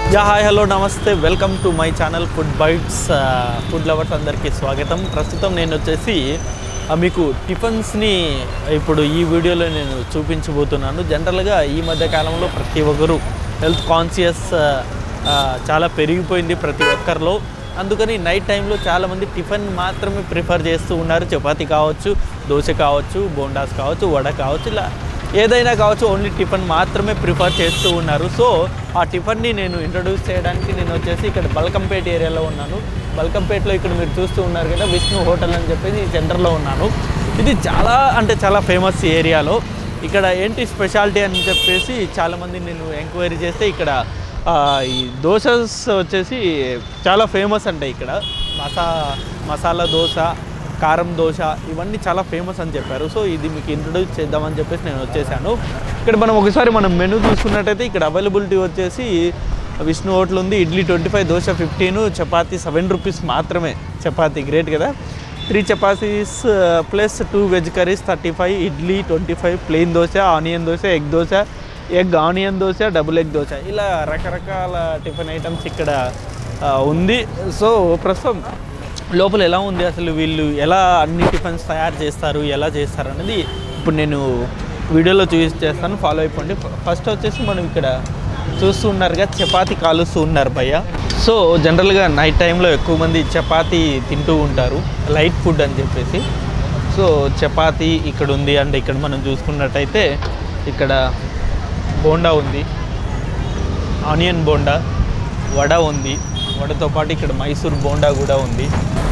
Yeah hi hello నమస్తే welcome to my channel food bites food lovers అందరికీ స్వాగతం ప్రస్తుతం నేను వచ్చేసి ఆ, మీకు టిఫిన్స్ని ఇప్పుడు ఈ వీడియోలో నేను చూపించబోతున్నాను జనరల్గా ఈ మధ్య కాలంలో ప్రతి ఒక్కరు హెల్త్ కాన్షియస్ చాలా పెరిగిపోయింది ప్రతి ఒక్కరిలో అందుకని నైట్ టైంలో చాలామంది టిఫిన్ మాత్రమే ప్రిఫర్ చేస్తూ ఉన్నారు చపాతి కావచ్చు దోశ కావచ్చు బోండాస్ కావచ్చు వడ కావచ్చు ఇలా ఏదైనా కావచ్చు ఓన్లీ టిఫిన్ మాత్రమే ప్రిఫర్ చేస్తూ ఉన్నారు సో ఆ టిఫిన్ని నేను ఇంట్రడ్యూస్ చేయడానికి నేను వచ్చేసి ఇక్కడ బల్కంపేట ఏరియాలో ఉన్నాను బల్కంపేటలో ఇక్కడ మీరు చూస్తూ ఉన్నారు కదా విష్ణు హోటల్ అని చెప్పేసి సెంటర్లో ఉన్నాను ఇది చాలా అంటే చాలా ఫేమస్ ఏరియాలో ఇక్కడ ఏంటి స్పెషాలిటీ అని చెప్పేసి చాలామంది నేను ఎంక్వైరీ చేస్తే ఇక్కడ ఆ, ఈ దోశస్ వచ్చేసి చాలా ఫేమస్ అంట ఇక్కడ మసా మసాలా దోశ కారం దోశ ఇవన్నీ చాలా ఫేమస్ అని చెప్పారు సో ఇది మీకు ఇంట్రొడ్యూస్ చేద్దామని చెప్పేసి నేను వచ్చేసాను ఇక్కడ మనం ఒకసారి మనం మెనూ చూసుకున్నట్టయితే ఇక్కడ అవైలబిలిటీ వచ్చేసి విష్ణు హోటల్ ఉంది idli twenty five dosa fifteen chapati seven rupees మాత్రమే చపాతీ గ్రేట్ కదా three chapatis plus two veg curries thirty five idli twenty five plain dosa onion dosa egg dosa egg onion dosa double egg dosa ఇలా రకరకాల టిఫిన్ ఐటమ్స్ ఇక్కడ ఆ, ఉంది సో ప్రస్తుతం లోపల ఎలా ఉంది అసలు వీళ్ళు ఎలా అన్ని టిఫిన్స్ తయారు చేస్తారు ఎలా చేస్తారు అనేది ఇప్పుడు నేను వీడియోలో చూసి చేస్తాను ఫాలో అయిపోండి ఫస్ట్ వచ్చేసి మనం ఇక్కడ చూస్తూ ఉన్నారుగా చపాతి కాలుస్తూ ఉన్నారు భయ్య సో జనరల్గా నైట్ టైంలో ఎక్కువ మంది చపాతి తింటూ ఉంటారు లైట్ ఫుడ్ అని చెప్పేసి సో చపాతి ఇక్కడ ఉంది అండ్ ఇక్కడ మనం చూసుకున్నట్టయితే ఇక్కడ బోండా ఉంది ఆనియన్ బోండా వడ ఉంది వడతో పాటు ఇక్కడ మైసూర్ బోండా కూడా ఉంది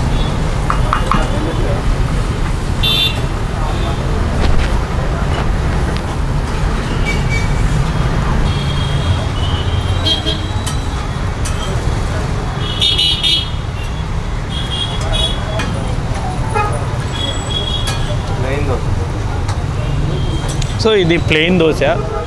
సో ఇది ప్లెయిన్ దోశ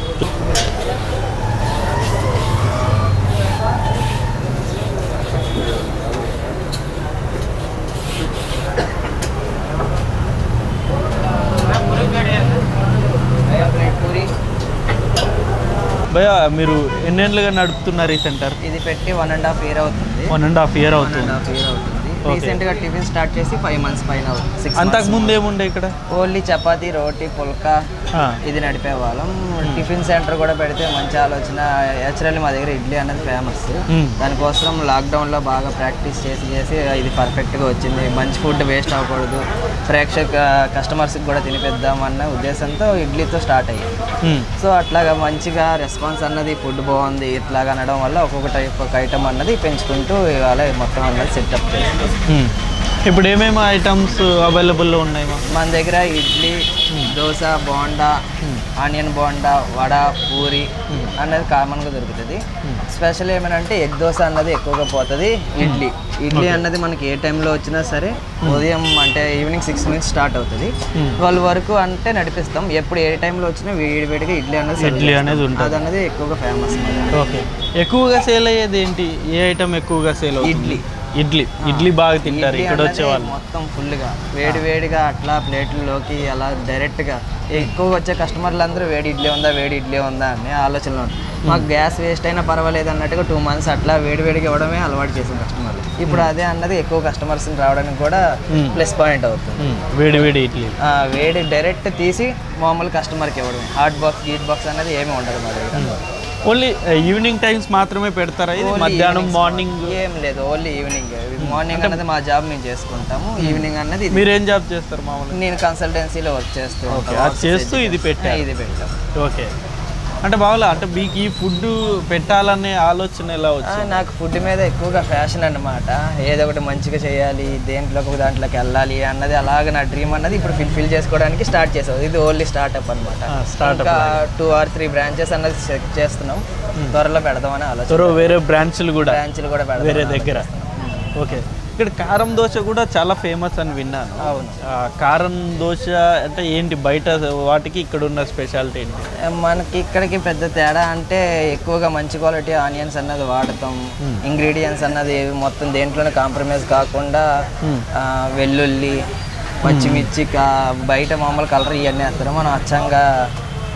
భయ మీరు ఎన్నేళ్ళుగా నడుపుతున్నారు ఈ సెంటర్ ఇది పెట్టి వన్ అండ్ హాఫ్ ఇయర్ అవుతుంది one and half year one and అవుతుంది హాఫ్ ఇయర్ అవుతుంది Okay. రీసెంట్ గా టిఫిన్ స్టార్ట్ చేసి ఫైవ్ మంత్స్ పైన అవుతుంది సిక్స్ అంతకు ముందు ఏముండే ఇక్కడ ఓన్లీ చపాతీ రోటీ పుల్కా ఆ, ఇది నడిపే వాళ్ళం టిఫిన్ సెంటర్ కూడా పెడితే మంచి ఆలోచన యాక్చువల్లీ మా దగ్గర ఇడ్లీ అనేది ఫేమస్ మ్మ్. దానికోసం లాక్డౌన్ లో బాగా ప్రాక్టీస్ చేసి చేసి ఇది పర్ఫెక్ట్ గా వచ్చింది మంచి ఫుడ్ వేస్ట్ అవ్వకూడదు ప్రేక్షక కస్టమర్స్ కూడా తినిపిద్దాం అన్న ఉద్దేశంతో ఇడ్లీతో స్టార్ట్ అయ్యింది ఉమ్, సో అట్లాగా మంచిగా రెస్పాన్స్ అన్నది ఫుడ్ బాగుంది ఇట్లాగా అనడం వల్ల ఒక్కొక్క టైప్ ఒక ఐటమ్ అన్నది పెంచుకుంటూ ఇవాళ మొత్తం అన్నది సెటప్ చేస్తాం ఉమ్. ఇప్పుడు ఏమేమి ఐటమ్స్ అవైలబుల్లో ఉన్నాయి మా మన దగ్గర ఇడ్లీ దోశ బోండా ఆనియన్ బోండా వడ పూరి అన్నది కామన్గా దొరుకుతుంది స్పెషల్ ఏమనంటే ఎగ్ దోశ అన్నది ఎక్కువగా పోతుంది ఇడ్లీ ఇడ్లీ అన్నది మనకి ఏ టైంలో వచ్చినా సరే ఉదయం అంటే ఈవినింగ్ సిక్స్ నుంచి స్టార్ట్ అవుతుంది Hmm. ట్వెల్వ్ వరకు అంటే నడిపిస్తాం ఎప్పుడు ఏ టైంలో వచ్చినా వేడి వేడిగా ఇడ్లీ అన్నది serve ఇడ్లీ చేస్తాం. అనేది ఉంటుంది అది అన్నది ఎక్కువగా ఫేమస్ ఓకే ఎక్కువగా సేల్ అయ్యేది ఏంటి ఏ ఐటమ్ ఎక్కువగా సేల్ అవుతుంది ఇడ్లీ. ఇడ్లీ ఇడ్లీ బాగా తింటారు ఇడ్లీ ఇక్కడ అన్నది వచ్చే వాళ్ళు మొత్తం ఫుల్గా వేడి వేడిగా అట్లా ప్లేట్లలోకి అలా డైరెక్ట్గా ఎక్కువ వచ్చే కస్టమర్లు అందరూ వేడి ఇడ్లీ ఉందా వేడి ఇడ్లీ ఉందా అనే ఆలోచనలో ఉంటారు. మాకు గ్యాస్ వేస్ట్ అయినా పర్వాలేదు అన్నట్టుగా టూ మంత్స్ అట్లా వేడి వేడిగా ఇవ్వడమే అలవాటు చేసిన కస్టమర్లు ఇప్పుడు అదే అన్నది ఎక్కువ కస్టమర్స్ రావడానికి కూడా Hmm. ప్లస్ పాయింట్ అవుతుంది ఉమ్, వేడి వేడి ఇడ్లీ ఆ, వేడి డైరెక్ట్ తీసి మామూలు కస్టమర్కి ఇవ్వడమే హాట్ బాక్స్ గీట్ బాక్స్ అనేది ఏమీ ఉండదు మా దగ్గర ఓన్లీ ఈవినింగ్ టైమ్స్ మాత్రమే పెడతారా ఇది Only మధ్యాహ్నం evenings మార్నింగ్ ఏం లేదు ఓన్లీ ఈవినింగ్ మార్నింగ్ అన్నది మా జాబ్ మేము చేసుకుంటాము ఈవినింగ్ అన్నది ఇది. మీరు ఏం జాబ్ చేస్తారు మామూలుగా నేను కన్సల్టెన్సీలో వర్క్ చేస్తూ ఓకే ఉంటాను. అది చేస్తూ ఇది పెట్టారు ఇది పెట్టాం ఓకే అంటే బాగులా అంటే మీకు ఈ ఫుడ్ పెట్టాలనే ఆలోచన ఎలా ఆ, వచ్చింది నాకు ఫుడ్ మీద ఎక్కువగా ఫ్యాషన్ అన్నమాట ఏదో ఒకటి మంచిగా చేయాలి దేంట్లోకి ఒక దాంట్లోకి వెళ్ళాలి అన్నది అలాగే నా డ్రీమ్ అన్నది ఇప్పుడు ఫిల్ఫిల్ చేసుకోవడానికి స్టార్ట్ చేసావు ఇది ఓన్లీ స్టార్ట్అప్ అనమాట ఆ, startup ఇంకా టూ ఆర్ త్రీ బ్రాంచెస్ అన్నది చెక్ చేస్తున్నాం త్వరలో పెడదామని ఆలోచన త్వరగా వేరే బ్రాంచ్లు కూడా బ్రాంచ్లు కూడా పెడదాం వేరే దగ్గర ఓకే ఇక్కడ కారం దోశ కూడా చాలా ఫేమస్ అని విన్నాను అవును ఆ, కారం దోశ అంటే ఏంటి బయట వాటికి ఇక్కడ ఉన్న స్పెషాలిటీ ఏంటి మనకి ఇక్కడికి పెద్ద తేడా అంటే ఎక్కువగా మంచి క్వాలిటీ ఆనియన్స్ అన్నది వాడతాం ఇంగ్రీడియంట్స్ అన్నది మొత్తం దేంట్లోనే కాంప్రమైజ్ కాకుండా ఆ, వెల్లుల్లి పచ్చిమిర్చి కా బయట మామూలు కలర్ ఇవన్నీ వేస్తారు మనం అచ్చంగా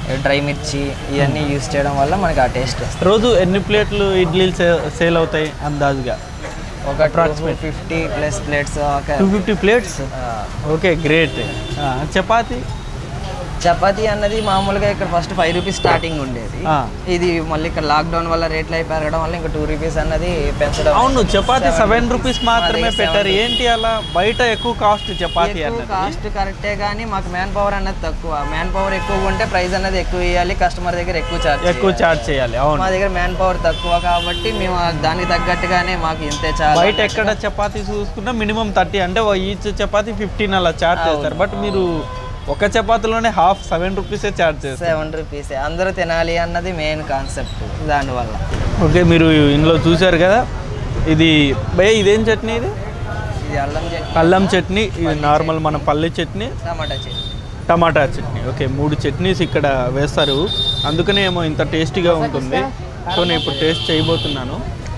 డ్రై మిర్చి ఇవన్నీ యూస్ చేయడం వల్ల మనకి ఆ టేస్ట్ వస్తుంది రోజు ఎన్ని ప్లేట్లు ఇడ్లీలు సే సేల్ అవుతాయి అందాజుగా ఒక టూ ఫిఫ్టీ ప్లస్ ప్లేట్స్ ఒక టూ ఫిఫ్టీ ప్లేట్స్ ఆ, ఓకే గ్రేట్ చపాతి చపాతీ అన్నది మామూలుగా ఇక్కడ ఫస్ట్ ఫైవ్ రూపీస్ స్టార్టింగ్ ఉండేది ఆ. ఇది మళ్ళీ ఇక్కడ లాక్డౌన్ వల్ల రేట్లు అయి పెరగడం వల్ల ఇంకా టూ రూపీస్ అన్నది పెంచడం అవును చపాతి Seven సెవెన్ రూపీస్ మాత్రమే అదే, పెట్టారు seven ఏంటి అలా బయట ఎక్కువ కాస్ట్ చపాతి ఎక్కువ అన్నది కాస్ట్ కరెక్టే కానీ మాకు మ్యాన్ పవర్ అన్నది తక్కువ మ్యాన్ పవర్ ఎక్కువ ఉంటే ప్రైస్ అన్నది ఎక్కువ ఇవ్వాలి కస్టమర్ దగ్గర ఎక్కువ చార్జ్ ఎక్కువ చార్జ్ చేయాలి అవును మా దగ్గర మ్యాన్ పవర్ తక్కువ కాబట్టి మేము ఆ దానికి తగ్గట్టుగానే మాకు ఇంతే చాలు బయట ఎక్కడ చపాతీ చూసుకున్నా మినిమం థర్టీ అంటే ఈచ్ చపాతీ ఫిఫ్టీన్ అలా చార్జ్ చేస్తారు బట్ మీరు ఒక చపాతీలోనే హాఫ్ సెవెన్ రూపీసే చార్జ్ చేస్తారు సెవెన్ రూపీస్ అందరూ తినాలి అన్నది మెయిన్ కాన్సెప్ట్ దానివల్ల ఓకే మీరు ఇందులో చూశారు కదా ఇది భయ ఇదేం చట్నీ ఇది ఇది అల్లం చట్నీ అల్లం చట్నీ ఇది నార్మల్ మన పల్లి chutney tomato chutney tomato chutney okay మూడు చట్నీస్ ఇక్కడ వేస్తారు అందుకనే ఏమో ఇంత టేస్టీగా ఉంటుంది సో నేను ఇప్పుడు టేస్ట్ చేయబోతున్నాను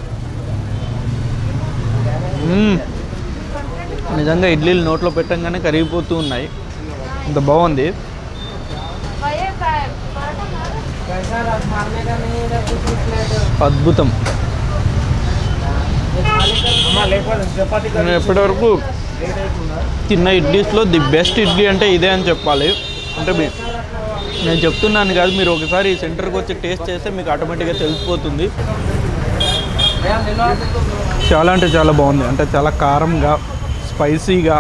మ్మ్. నిజంగా ఇడ్లీలు నోట్లో పెట్టంగానే కరిగిపోతూ ఉన్నాయి ఇంత బాగుంది అద్భుతం నేను ఎప్పటివరకు తిన్న ఇడ్లీస్లో ది బెస్ట్ ఇడ్లీ అంటే ఇదే అని చెప్పాలి అంటే మీ నేను చెప్తున్నాను కాదు మీరు ఒకసారి సెంటర్కి వచ్చి టేస్ట్ చేస్తే మీకు ఆటోమేటిక్గా తెలిసిపోతుంది చాలా అంటే చాలా బాగుంది అంటే చాలా కారంగా స్పైసీగా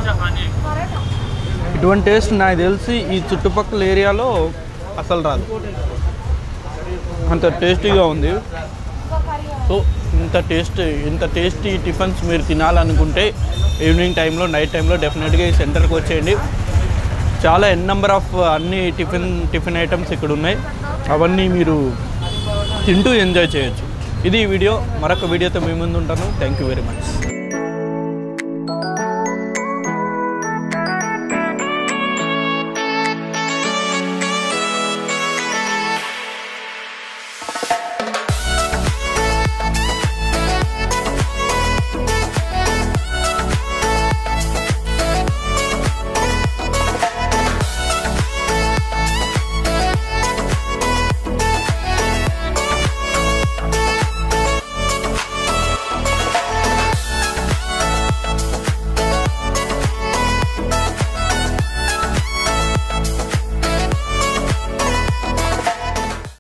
ఇటువంటి టేస్ట్ నాకు తెలిసి ఈ చుట్టుపక్కల ఏరియాలో అసలు రాదు అంత టేస్టీగా ఉంది సో ఇంత టేస్ట్ ఇంత టేస్టీ టిఫిన్స్ మీరు తినాలనుకుంటే ఈవినింగ్ టైంలో నైట్ టైంలో డెఫినెట్గా ఈ సెంటర్కి వచ్చేయండి చాలా ఎన్ నెంబర్ ఆఫ్ అన్ని టిఫిన్ టిఫిన్ ఐటమ్స్ ఇక్కడ ఉన్నాయి అవన్నీ మీరు తింటూ ఎంజాయ్ చేయొచ్చు ఇది ఈ వీడియో మరొక వీడియోతో మీ ముందు ఉంటాను థ్యాంక్ యూ వెరీ మచ్